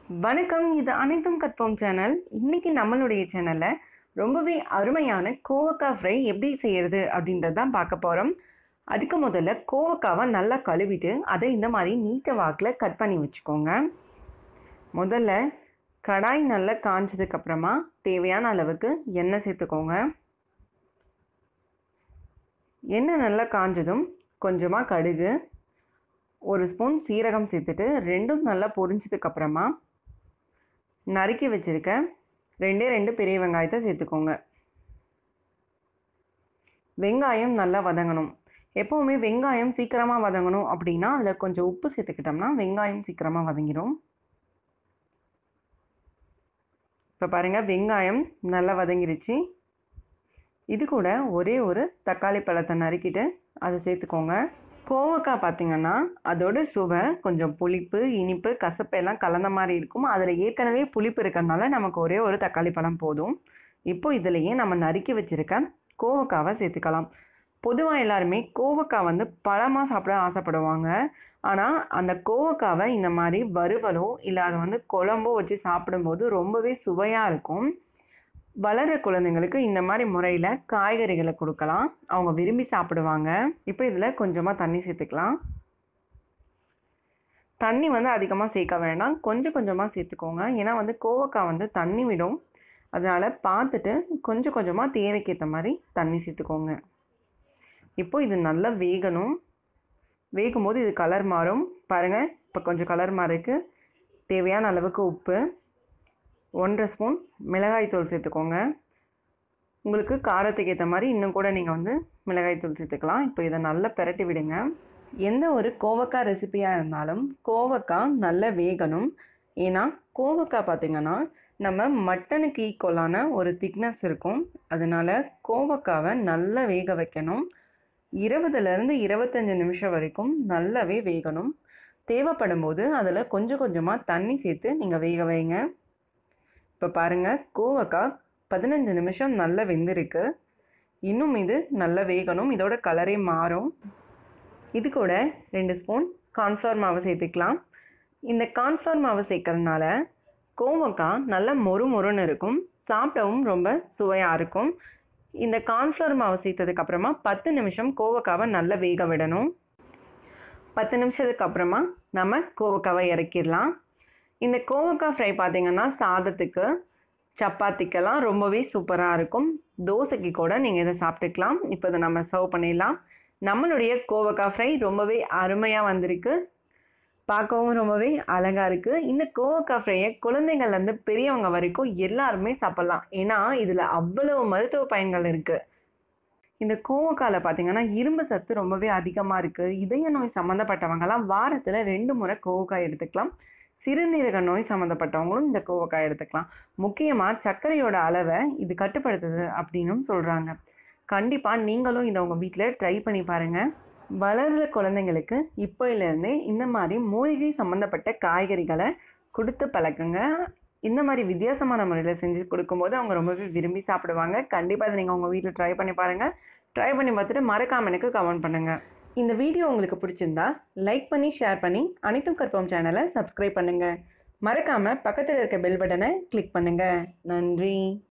வணக்கம் இது அனைத்தும் கற்போம் சேனல் இன்னைக்கு நம்மளுடைய சேனலில் ரொம்பவே அருமையான கோவக்காய் ஃப்ரை எப்படி செய்யறது அப்படின்றது தான் பார்க்க போகிறோம் அதுக்கு முதல்ல கோவக்காவை நல்லா கழுவிட்டு அதை இந்த மாதிரி நீட்ட வாக்கில் கட் பண்ணி வச்சுக்கோங்க முதல்ல கடாய் நல்லா காஞ்சதுக்கப்புறமா தேவையான அளவுக்கு எண்ணெய் சேர்த்துக்கோங்க எண்ணெய் நல்லா காஞ்சதும் கொஞ்சமாக கடுகு ஒரு ஸ்பூன் சீரகம் சேர்த்துட்டு ரெண்டும் நல்லா பொரிஞ்சதுக்கப்புறமா நறுக்கி வச்சுருக்க ரெண்டே ரெண்டு பெரிய வெங்காயத்தை சேர்த்துக்கோங்க வெங்காயம் நல்லா வதங்கணும் எப்போவுமே வெங்காயம் சீக்கிரமாக வதங்கணும் அப்படின்னா அதில் கொஞ்சம் உப்பு சேர்த்துக்கிட்டோம்னா வெங்காயம் சீக்கிரமாக வதங்கிடும் இப்போ பாருங்கள் வெங்காயம் நல்லா வதங்கிருச்சு இது கூட ஒரே ஒரு தக்காளி பழத்தை நறுக்கிட்டு அதை சேர்த்துக்கோங்க கோவக்காய் பார்த்திங்கன்னா அதோட சுவை கொஞ்சம் புளிப்பு இனிப்பு கசப்பு எல்லாம் கலந்த மாதிரி இருக்கும் அதில் ஏற்கனவே புளிப்பு இருக்கிறதுனால நமக்கு ஒரே ஒரு தக்காளி பழம் போதும் இப்போ இதுலேயே நம்ம நறுக்கி வச்சுருக்க கோவக்காவை சேர்த்துக்கலாம் பொதுவாக எல்லாருமே கோவக்காய் வந்து பழமாக சாப்பிட ஆசைப்படுவாங்க ஆனால் அந்த கோவக்காவை இந்த மாதிரி வறுவலோ இல்லை அதை வந்து குழம்போ வச்சு சாப்பிடும்போது ரொம்பவே சுவையாக இருக்கும் வளர குழந்தைங்களுக்கு இந்த மாதிரி முறையில் காய்கறிகளை கொடுக்கலாம் அவங்க விரும்பி சாப்பிடுவாங்க இப்போ இதில் கொஞ்சமாக தண்ணி சேர்த்துக்கலாம் தண்ணி வந்து அதிகமாக சேர்க்க வேண்டாம் கொஞ்சம் கொஞ்சமாக சேர்த்துக்கோங்க ஏன்னா வந்து கோவக்காய் வந்து தண்ணி விடும் அதனால் பார்த்துட்டு கொஞ்சம் கொஞ்சமாக தேவைக்கேற்ற மாதிரி தண்ணி சேர்த்துக்கோங்க இப்போ இது நல்லா வேகணும் வேகும் போது இது கலர் மாறும் பாருங்கள் இப்போ கொஞ்சம் கலர் மாறிக்கு தேவையான அளவுக்கு உப்பு ஒன்றரை ஸ்பூன் மிளகாய்த்தூள் சேர்த்துக்கோங்க உங்களுக்கு காரத்துக்கு ஏற்ற மாதிரி இன்னும் கூட நீங்கள் வந்து மிளகாய்த்தூள் சேர்த்துக்கலாம் இப்போ இதை நல்லா பிரட்டி விடுங்க எந்த ஒரு கோவக்காய் ரெசிபியாக இருந்தாலும் கோவக்காய் நல்லா வேகணும் ஏன்னா கோவக்காய் பார்த்திங்கன்னா நம்ம மட்டனுக்கு ஈக்குவலான ஒரு திக்னஸ் இருக்கும் அதனால் கோவக்காவை நல்லா வேக வைக்கணும் இருபதுலேருந்து இருபத்தஞ்சி நிமிஷம் வரைக்கும் நல்லாவே வேகணும் தேவைப்படும் போது அதில் கொஞ்சம் கொஞ்சமாக தண்ணி சேர்த்து நீங்கள் வேக வைங்க இப்போ பாருங்கள் கோவக்காய் பதினஞ்சு நிமிஷம் நல்லா வெந்திருக்கு இன்னும் இது நல்லா வேகணும் இதோட கலரே மாறும் இது கூட ரெண்டு ஸ்பூன் கார்ன்ஃப்ளவர் மாவு சேர்த்துக்கலாம் இந்த கார்ன்ஃப்ளவர் மாவு சேர்க்கறதுனால கோவக்காய் நல்லா மொறு மொறுன்னு இருக்கும் சாப்பிடவும் ரொம்ப சுவையாக இருக்கும் இந்த கார்ன்ஃப்ளவர் மாவு சேர்த்ததுக்கப்புறமா பத்து நிமிஷம் கோவக்காவை நல்லா வேக விடணும் பத்து நிமிஷத்துக்கு அப்புறமா நம்ம கோவக்காவை இறக்கிடலாம் இந்த கோவக்காய் ஃப்ரை பார்த்திங்கன்னா சாதத்துக்கு சப்பாத்திக்கெல்லாம் ரொம்பவே சூப்பராக இருக்கும் தோசைக்கு கூட நீங்கள் இதை சாப்பிட்டுக்கலாம் இப்போ இதை நம்ம சர்வ் பண்ணிடலாம் நம்மளுடைய கோவக்காய் ஃப்ரை ரொம்பவே அருமையாக வந்திருக்கு பார்க்கவும் ரொம்பவே அழகாக இருக்குது இந்த கோவக்காய் ஃப்ரையை குழந்தைங்கள்லேருந்து பெரியவங்க வரைக்கும் எல்லாருமே சாப்பிட்லாம் ஏன்னா இதில் அவ்வளவு மருத்துவ பயன்கள் இருக்குது இந்த கோவக்காயில் பார்த்தீங்கன்னா இரும்பு சத்து ரொம்பவே அதிகமாக இருக்குது இதய நோய் சம்மந்தப்பட்டவங்கலாம் வாரத்தில் ரெண்டு முறை கோவக்காய் எடுத்துக்கலாம் சிறுநீரக நோய் சம்மந்தப்பட்டவங்களும் இந்த கோவக்காய் எடுத்துக்கலாம் முக்கியமாக சர்க்கரையோட அளவை இது கட்டுப்படுத்துது அப்படின்னும் சொல்கிறாங்க கண்டிப்பாக நீங்களும் இதை உங்கள் வீட்டில் ட்ரை பண்ணி பாருங்கள் வளர்கிற குழந்தைங்களுக்கு இப்போலேருந்தே இந்த மாதிரி மூலிகை சம்மந்தப்பட்ட காய்கறிகளை கொடுத்து பழக்குங்க இந்த மாதிரி வித்தியாசமான முறையில் செஞ்சு கொடுக்கும்போது அவங்க ரொம்பவே விரும்பி சாப்பிடுவாங்க கண்டிப்பாக அதை நீங்கள் உங்கள் வீட்டில் ட்ரை பண்ணி பாருங்கள் ட்ரை பண்ணி பார்த்துட்டு மறக்காம எனக்கு கமெண்ட் பண்ணுங்கள் இந்த வீடியோ உங்களுக்கு பிடிச்சிருந்தா லைக் பண்ணி ஷேர் பண்ணி அனைத்தும் கற்போம் சேனலை சப்ஸ்கிரைப் பண்ணுங்கள் மறக்காமல் பக்கத்தில் இருக்க பெல் பட்டனை கிளிக் பண்ணுங்கள் நன்றி